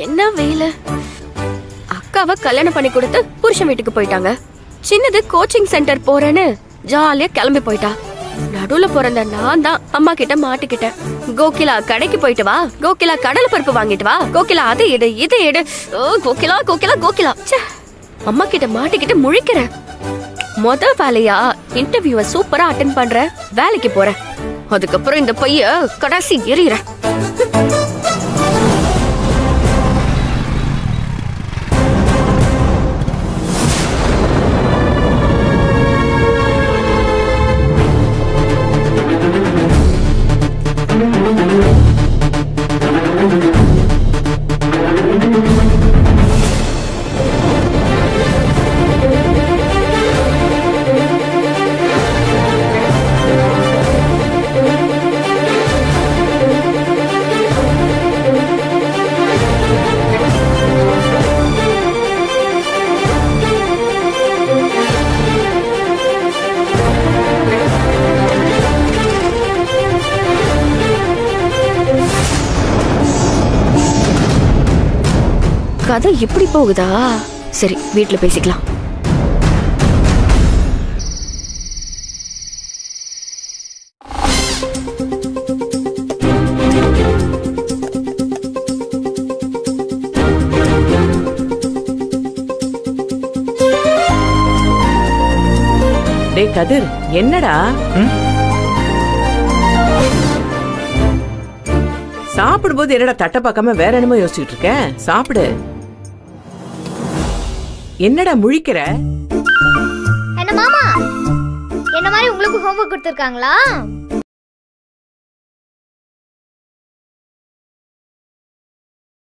என்ன வேலை அக்காவை கல்யாணம் பண்ணி கொடுத்து புருஷன் வீட்டுக்கு போயிட்டாங்க சின்னது கோச்சிங் சென்டர் போறேன்னு ஜாலியா கிளம்பி போயிட்டா நடுவுல பிறந்த நான் தான் அம்மா கிட்ட மாட்டிக்கிட்டேன் கோகிலா கடைக்கு போயிட்டு வா கோகிலா கடலை பருப்பு வாங்கிட்டு வா கோகிலா அது எடு இது எடு ஓ கோகிலா கோகிலா கோகிலா ச்சே அம்மா கிட்ட மாட்டிக்கிட்டு முழிக்கிறேன் மொத வேலையா இன்டர்வியூவை சூப்பரா அட்டென்ட் பண்றேன் வேலைக்கு போறேன் அதுக்கப்புறம் இந்த பைய கடைசி எறிகிறேன் கதை இப்படி போகுதா சரி வீட்ல பேசிக்கலாம் டேய் கதிர் என்னடா சாப்பிடும்போது என்னடா தட்டை பார்க்காம வேற என்னமோ யோசிச்சுட்டு இருக்க சாப்பிடு என்னடா முழிக்கிற என்ன மாமா என்ன மாதிரி உங்களுக்கு ஹோம்ஒர்க் கொடுத்துருக்காங்களா